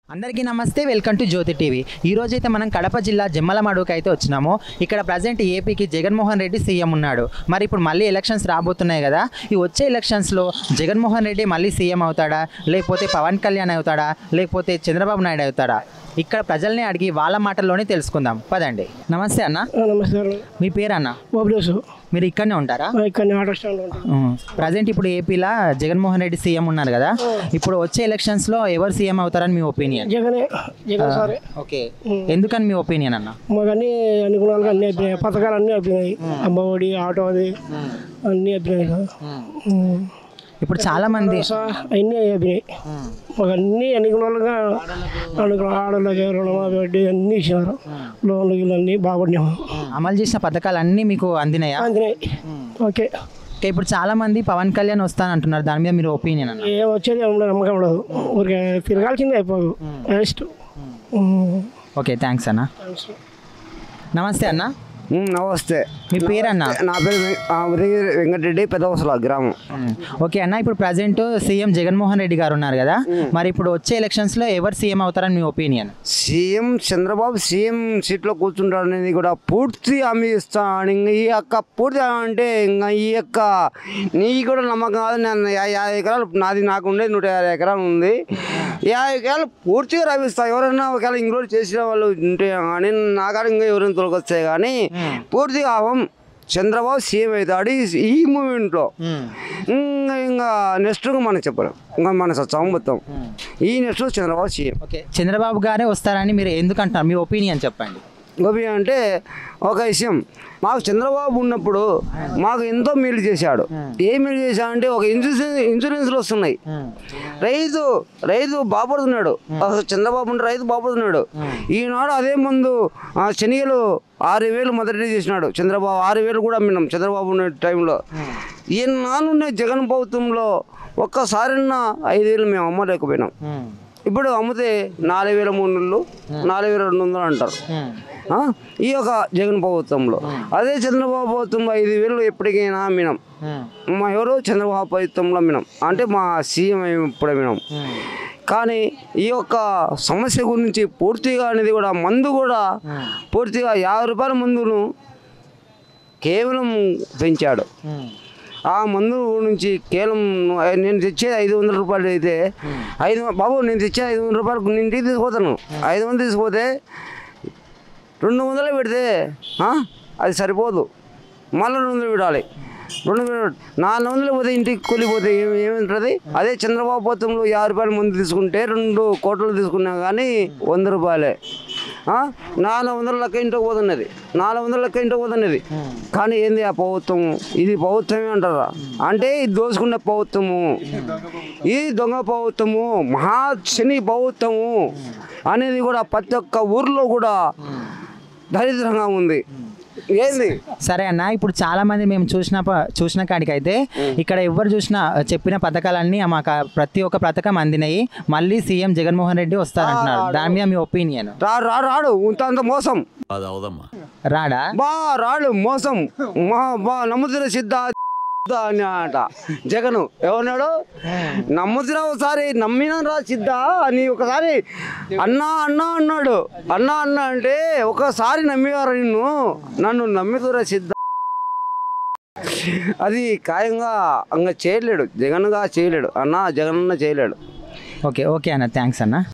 అందరికీ నమస్తే welcome to Jyothi TV ఈ రోజు అయితే మనం కడప జిల్లా జమ్మలమడుగుకి అయితే వచ్చినాము ఇక్కడ ప్రజెంట్ ఏపీకి జగన్మోహన్ రెడ్డి సీఎం ఉన్నాడు మరి ఇప్పుడు మళ్ళీ ఎలక్షన్స్ రాబోతున్నాయి కదా ఈ వచ్చే ఎలక్షన్స్లో జగన్మోహన్ రెడ్డి మళ్ళీ సీఎం అవుతాడా లేకపోతే పవన్ కళ్యాణ్ అవుతాడా లేకపోతే చంద్రబాబు నాయుడు అవుతాడా ఇక్కడ ప్రజల్ని అడిగి వాళ్ళ మాటల్లోనే తెలుసుకుందాం పదండి నమస్తే అన్న ఆ, నమస్కారం మీ పేరు అన్న ఓబ్లేసు మీరు ఇక్కడనే ఉంటారా ఇక్కడ ఆటో స్టాండ్లో ఉంటాను ప్రజెంట్ ఇప్పుడు ఏపీలో జగన్మోహన్ రెడ్డి సీఎం ఉన్నారు కదా ఇప్పుడు వచ్చే ఎలక్షన్స్లో ఎవరు సీఎం అవుతారని మీ ఒపీనియన్ జగనే జగన్ సారే ఓకే ఎందుకని మీ ఒపీనియన్ అన్న మాకు అన్ని అనుగుణాలుగా అన్ని అయిపోయినాయి పథకాలు అన్నీ అయిపోయినాయి అమ్మఒడి ఆటో అది అన్నీ అయిపోయినాయి కదా ఉమ్. ఇప్పుడు చాలా మంది సా అన్నీ అయిపోయినాయి మాకు అన్ని అనుగుణాలుగా అనుగుణ ఆడోళ్ళకి రుణమాఫీ వడ్డీ అన్నీ ఇచ్చినారు లోన్లు గీళ్ళు అన్నీ బాగున్నాము అమలు చేసిన పథకాలు అన్నీ మీకు అందినాయా అందినాయి ఓకే ఓకే ఇప్పుడు చాలా మంది పవన్ కళ్యాణ్ వస్తానంటున్నారు దాని మీద మీరు ఒపీనియన్ అన్న ఏం వచ్చేది ఏం ఉండదు, నమ్మకం ఉండదు ఊరికే తిరగాల్సిందే అయిపోదు వేస్ట్ ఓకే థ్యాంక్స్ అన్న నమస్తే అన్న ఉమ్, నమస్తే మీ పేరు అన్న నా పేరు వెం- ఆ, ఉదయగిరి వెంకటరెడ్డి పెదవసల గ్రామం ఓకే అన్న ఇప్పుడు ప్రజెంట్ సీఎం జగన్మోహన్ రెడ్డి గారు ఉన్నారు కదా మరి ఇప్పుడు వచ్చే ఎలక్షన్స్లో ఎవరు సీఎం అవుతారని మీ ఒపీనియన్ సీఎం చంద్రబాబు సీఎం సీట్లో కూర్చుంటాడనేది కూడా పూర్తి హామీ ఇస్తాను ఇంక ఈ యొక్క పూర్తి అంటే ఇంకా ఈ యొక్క నీ కూడా నమ్మకం కాదు నేను యా- యాభై ఎకరాలు నాది నాకు ఉండేది నూట యాభై ఎకరాలు ఉంది యాభై ఎకరాలు పూర్తిగా రవిస్తా ఎవరైనా ఒకవేళ ఇంక్లూడ్ చేసిన వాళ్ళు ఉంటే కానీ నా కాడ ఇంకా ఎవరైనా తొలగొస్తాయి కానీ పూర్తిగా అవం చంద్రబాబు సీఎం అవుతాడు ఈ- ఈ మూమెంట్లో ఇంకా ఇంకా నెక్స్ట్ మనం చెప్పలేం ఇంకా మన సత్సం మొత్తం ఈ next Chandrababu CM okay Chandrababu గారే వస్తారని మీరు ఎందుకు అంటున్నారు మీ ఒపీనియన్ చెప్పండి గోపి అంటే ఒక విషయం మాకు చంద్రబాబు ఉన్నప్పుడు మాకు ఎంతో మేలు చేశాడు ఏ మేలు చేశాడంటే ఒక ఇన్సూరెన్స్ ఇన్సూరెన్స్లు వస్తున్నాయి రైతు రైతు బాపడుతున్నాడు అసలు చంద్రబాబు ఉంటే రైతు బాపడుతున్నాడు ఈనాడు అదే ముందు ఆ శనిగలు ఆరు వేలు మొదటి చేసినాడు చంద్రబాబు ఆరు వేలు కూడా అమ్మినాం చంద్రబాబు ఉన్న టైంలో ఈనాడు జగన్ ప్రభుత్వంలో ఒక్కసారన్నా ఐదు వేలు మేము అమ్మలేకపోయినాం ఇప్పుడు అమ్మితే నాలుగు వేల మూడు నెలలు నాలుగు వేల రెండు వందలు అంటారు ఆ? ఈ యొక్క జగన్ ప్రభుత్వంలో అదే చంద్రబాబు ప్రభుత్వంలో ఐదు వేలు ఎప్పటికైనా అమ్మినాం మా ఎవరు చంద్రబాబు ప్రభుత్వంలో అమ్మినాం అంటే మా సీఎం ఇప్పుడు అమ్మినాం కానీ ఈ యొక్క సమస్య గురించి పూర్తిగా అనేది కూడా మందు కూడా పూర్తిగా యాభై రూపాయల మందును కేవలం పెంచాడు ఆ మందు నుంచి కేవలం నేను తెచ్చేది ఐదు వందల రూపాయలు అయితే ఐదు బాబు నేను తెచ్చే ఐదు వందల రూపాయలు నేను ఇంటికి తీసుకుపోతాను ఐదు వందలు తీసుకుపోతే రెండు వందలు పెడితే ఆ, అది సరిపోదు మళ్ళీ రెండు వందలు పెట్టాలి రెండు వందలు నాలుగు వందలు పోతే ఇంటికి కొలిపోతే ఏమి ఏమింటుంది అదే చంద్రబాబు ప్రభుత్వంలో యాభై రూపాయల మందు తీసుకుంటే రెండు కోట్లు తీసుకున్నా కానీ వంద రూపాయలే ఆ? నాలుగు వందల లెక్క ఇంటికి పోతున్నది నాలుగు వందల లెక్క ఇంటికి పోతున్నది కానీ ఏంది ఆ ప్రభుత్వం ఇది ప్రభుత్వమే అంటారా అంటే ఇది దోసుకున్న ప్రభుత్వము ఈ దొంగ ప్రభుత్వము మహా శని ప్రభుత్వము అనేది కూడా ప్రతి ఒక్క ఊర్లో కూడా దరిద్రంగా ఉంది ఏంది సరే అన్న ఇప్పుడు చాలా మంది మేము చూసిన ప- చూసిన కాడికైతే ఇక్కడ ఎవరు చూసినా చెప్పిన పథకాలన్నీ మాకు ఆ ప్రతి ఒక్క పథకం అందినాయి మళ్ళీ సీఎం జగన్మోహన్ రెడ్డి వస్తారంటున్నారు దాని మీద మీ ఒపీనియన్ రా రా రాడు ఇంత అంత మోసం అది అవదమ్మా రాడా బా రాడు మోసం మా బా నమ్ముతున్న సిద్ధ అని అట జగను ఎవన్నాడు నమ్ముతున్నా ఒకసారి నమ్మినా రా సిద్ధ అని ఒకసారి అన్నా అన్నా అన్నాడు అన్నా అన్నా అంటే ఒకసారి నమ్మేవారు నిన్ను నన్ను నమ్మితురా సిద్ధ అది ఖాయంగా అంగ చేయలేడు జగన్గా చేయలేడు అన్నా జగన్ అన్న చేయలేడు ఓకే ఓకే అన్న థ్యాంక్స్ అన్న